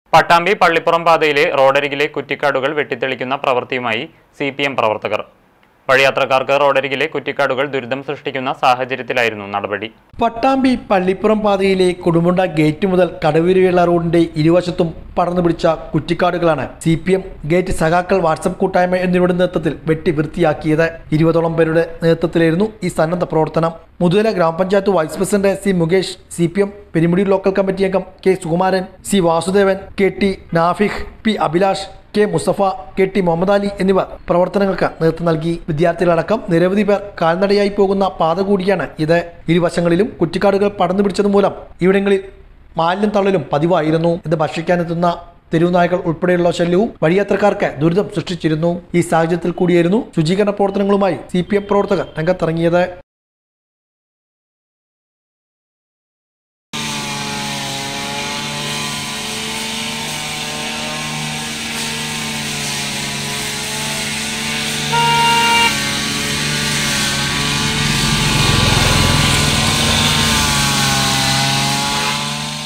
പട്ടാമ്പി പള്ളിപ്പുറം പാതയിലെ റോഡരികിലെ കുറ്റിക്കാടുകൾ വെട്ടിത്തെളിക്കുന്ന പ്രവൃത്തിയുമായി സി പി എം പ്രവർത്തകർ വഴിയാത്രക്കാർക്ക് റോഡരികിലെ കുറ്റിക്കാടുകൾ ദുരിതം സൃഷ്ടിക്കുന്ന സാഹചര്യത്തിലായിരുന്നു നടപടി പട്ടാമ്പി പള്ളിപ്പുറം പാതയിലെ കൊടുമുണ്ട ഗേറ്റ് മുതൽ കടവൂരുള്ള റോഡിന്റെ ഇരുവശത്തും പടർന്നു പിടിച്ച കുറ്റിക്കാടുകളാണ് സി പി എം ഗേറ്റ് സഖാക്കൾ വാട്സപ്പ് കൂട്ടായ്മ എന്നിവരുടെ നേതൃത്വത്തിൽ വെട്ടി വൃത്തിയാക്കിയത് ഇരുപതോളം പേരുടെ നേതൃത്വത്തിലായിരുന്നു ഈ സന്നദ്ധ പ്രവർത്തനം മുതുതല ഗ്രാമപഞ്ചായത്ത് vice president C Mukesh C P M Perumudi local committee അംഗം K Sukumaran C Vasudevan K T Nafiq P Abhilash K Mustafa K T Muhammad Ali എന്നിവർ പ്രവർത്തനങ്ങൾക്ക് നേതൃത്വം നൽകി വിദ്യാർത്ഥികളടക്കം നിരവധി പേർ കാൽനടയായി പോകുന്ന പാത കൂടിയാണ് ഇത് ഇരുവശങ്ങളിലും കുറ്റിക്കാടുകൾ പടർന്നു പിടിച്ചത് മൂലം ഇവിടങ്ങളിൽ മാലിന്യം തള്ളലും പതിവായിരുന്നു ഇത് ഭക്ഷിക്കാനെത്തുന്ന തെരുവുനായകൾ ഉൾപ്പെടെയുള്ള ശല്യവും വഴിയാത്രക്കാർക്ക് ദുരിതം സൃഷ്ടിച്ചിരുന്നു ഈ സാഹചര്യത്തിൽ കൂടിയായിരുന്നു ശുചീകരണ പ്രവർത്തനങ്ങളുമായി സി പ്രവർത്തകർ രംഗത്തിറങ്ങിയത്